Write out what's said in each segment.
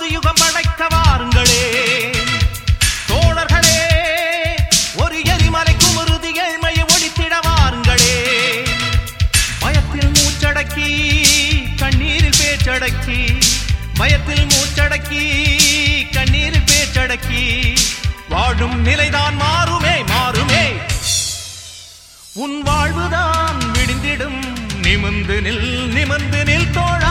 புது யுகம் படைக்க வாருங்களே தோழர்களே ஒரு எரிமலை குமுறுதி ஏழ்மையை ஒழித்திட வாருங்களே பயத்தில் மூச்சடக்கி கண்ணீரில் பேச்சடக்கி பயத்தில் மூச்சடக்கி கண்ணீரில் பேச்சடக்கி வாழும் நிலைதான் மாறுமே மாறுமே உன் வாழ்வுதான் விடிந்திடும் நிமிந்து நில் நிமிந்து நில் தோழா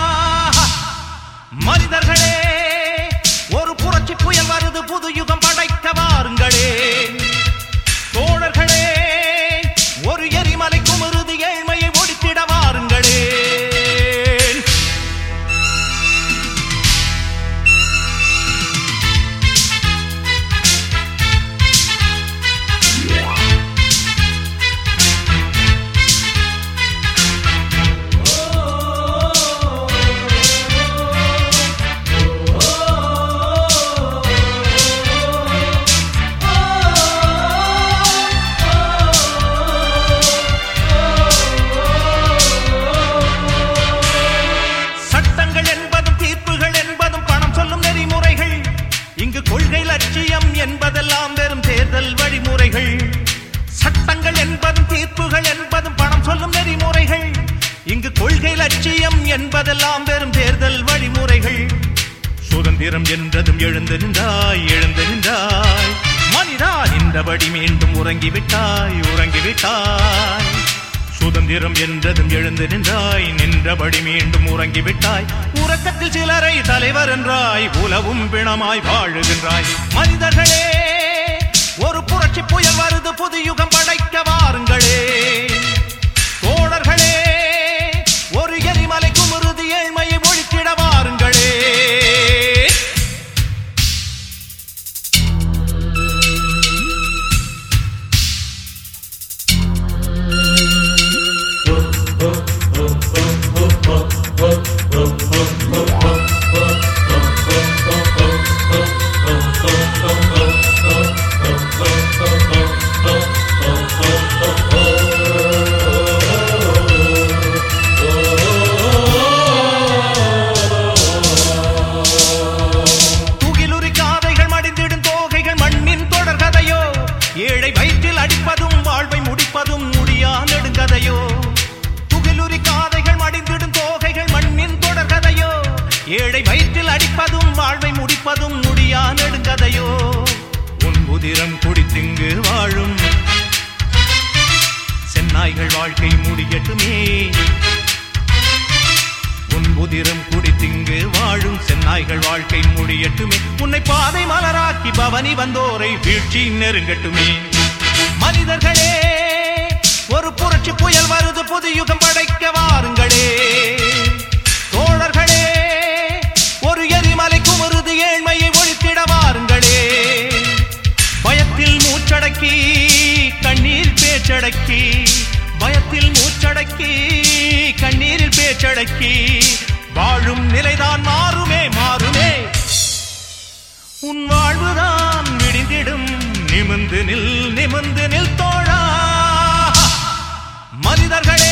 மனிதர்களே ஒரு புரட்சி புயல் வருது புது யுகம் படைக்க வாருங்களே தோழர்களே ஒரு எரிமலை குமுறுதி ஏழ்மையை ஒடித்திட வாருங்களே சட்டங்கள் என்பதும் தீர்ப்புகள் என்பதும் பணம் சொல்லும் நெறிமுறைகள் இங்கு கொள்கை லட்சியம் என்பதெல்லாம் வெறும் தேர்தல் வழிமுறைகள் சட்டங்கள் என்பதும் தீர்ப்புகள் என்பதும் பணம் சொல்லும் நெறிமுறைகள் இங்கு கொள்கை லட்சியம் என்பதெல்லாம் வெறும் தேர்தல் வழிமுறைகள் சுதந்திரம் என்றதும் எழுந்து நின்றாய் எழுந்து நின்றாய் மனிதா நின்றபடி மீண்டும் உறங்கிவிட்டாய் உறங்கிவிட்டாய் சுதந்திரம் என்றதும் எழுந்து நின்றாய் நின்றபடி மீண்டும் உறங்கிவிட்டாய் உறக்கத்தில் சிலரை தலைவர் என்றாய் உலவும் பிணமாய் வாழுகின்றாய் மனிதர்களே ஒரு புரட்சி புயல் வருது புது யுகம் படைக்க வாருங்களே தோழர்களே ஒரு எரிமலை குமுறுதி ஏழ்மையை ஒழித்திட வாருங்களே துகிலுரி காதைகள் மடிந்திடும் தோகைகள் மண்ணின் தொடர்கதையோ ஏழை வயிற்றில் அடிப்பதும் வாழ்வை முடிப்பதும் முடியா நெடுங்கதையோ துகிலுரி காதைகள் மடிந்திடும் தோகைகள் மண்ணின் தொடர்கதையோ ஏழை வயிற்றில் அடிப்பதும் வாழ்வை முடிப்பதும் முடியா நெடுங்கதையோ உன் உதிரம் குடித்திங்கு வாழும் சென்னாய்கள் வாழ்க்கை முடியட்டுமே உன் உதிரம் குடித்திங்கு வாழும் சென்னாய்கள் வாழ்க்கை முடியட்டுமே உன்னை பாதை மலராக்கி பவனி வந்தோரை வீழ்ச்சி நெருங்கட்டுமே மனிதர்களே ஒரு புரட்சி புயல் வருது புது யுகம் படைக்க வாருங்களே தோழர்களே ஒரு எரிமலை குமுறுது ஏழ்மையை ஒழித்திட வாருங்களே பயத்தில் மூச்சடக்கி கண்ணீர் பேச்சடக்கி பயத்தில் மூச்சடக்கி கண்ணீரில் பேச்சடக்கி வாழும் நிலைதான் மாறுமே மாறுமே உன் வாழ்வுதான் விடிந்திடும் நிமிந்து நில் நிமிந்து நில் தோழா மனிதர்களே